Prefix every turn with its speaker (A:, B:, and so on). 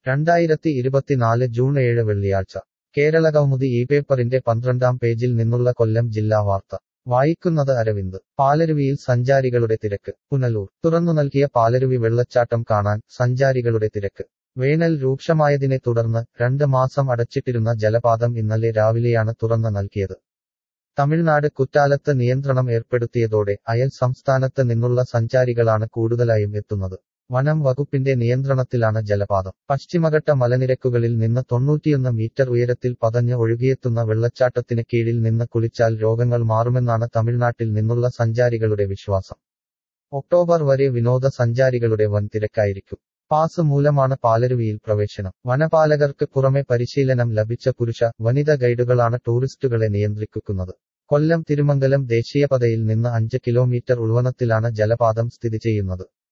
A: രണ്ടായിരത്തി ഇരുപത്തിനാല് ജൂൺ ഏഴ് വെള്ളിയാഴ്ച കേരളകൗമുദി ഈ പേപ്പറിന്റെ പന്ത്രണ്ടാം പേജിൽ നിന്നുള്ള കൊല്ലം ജില്ലാ വാർത്ത വായിക്കുന്നത് അരവിന്ദ് പാലരുവിയിൽ സഞ്ചാരികളുടെ തിരക്ക് പുനലൂർ തുറന്നു നൽകിയ പാലരുവി വെള്ളച്ചാട്ടം കാണാൻ സഞ്ചാരികളുടെ തിരക്ക് വേനൽ രൂക്ഷമായതിനെ തുടർന്ന് രണ്ട് മാസം അടച്ചിട്ടിരുന്ന ജലപാതം ഇന്നലെ രാവിലെയാണ് തുറന്നു നൽകിയത് തമിഴ്നാട് കുറ്റാലത്ത് നിയന്ത്രണം ഏർപ്പെടുത്തിയതോടെ അയൽ സംസ്ഥാനത്ത് നിന്നുള്ള സഞ്ചാരികളാണ് കൂടുതലായും എത്തുന്നത് വനം വകുപ്പിന്റെ നിയന്ത്രണത്തിലാണ് ജലപാതം പശ്ചിമഘട്ട മലനിരക്കുകളിൽ നിന്ന് തൊണ്ണൂറ്റിയൊന്ന് മീറ്റർ ഉയരത്തിൽ പതഞ്ഞ് ഒഴുകിയെത്തുന്ന വെള്ളച്ചാട്ടത്തിന് കീഴിൽ നിന്ന് കുളിച്ചാൽ രോഗങ്ങൾ മാറുമെന്നാണ് തമിഴ്നാട്ടിൽ നിന്നുള്ള സഞ്ചാരികളുടെ വിശ്വാസം ഒക്ടോബർ വരെ വിനോദ സഞ്ചാരികളുടെ വൻ തിരക്കായിരിക്കും പാസ് മൂലമാണ് പാലരുവിയിൽ പ്രവേശനം വനപാലകർക്ക് പുറമെ പരിശീലനം ലഭിച്ച പുരുഷ വനിത ഗൈഡുകളാണ് ടൂറിസ്റ്റുകളെ നിയന്ത്രിക്കുന്നത് കൊല്ലം തിരുമംഗലം ദേശീയപഥയിൽ നിന്ന് അഞ്ച് കിലോമീറ്റർ ഉൾവനത്തിലാണ് ജലപാതം സ്ഥിതി ചെയ്യുന്നത്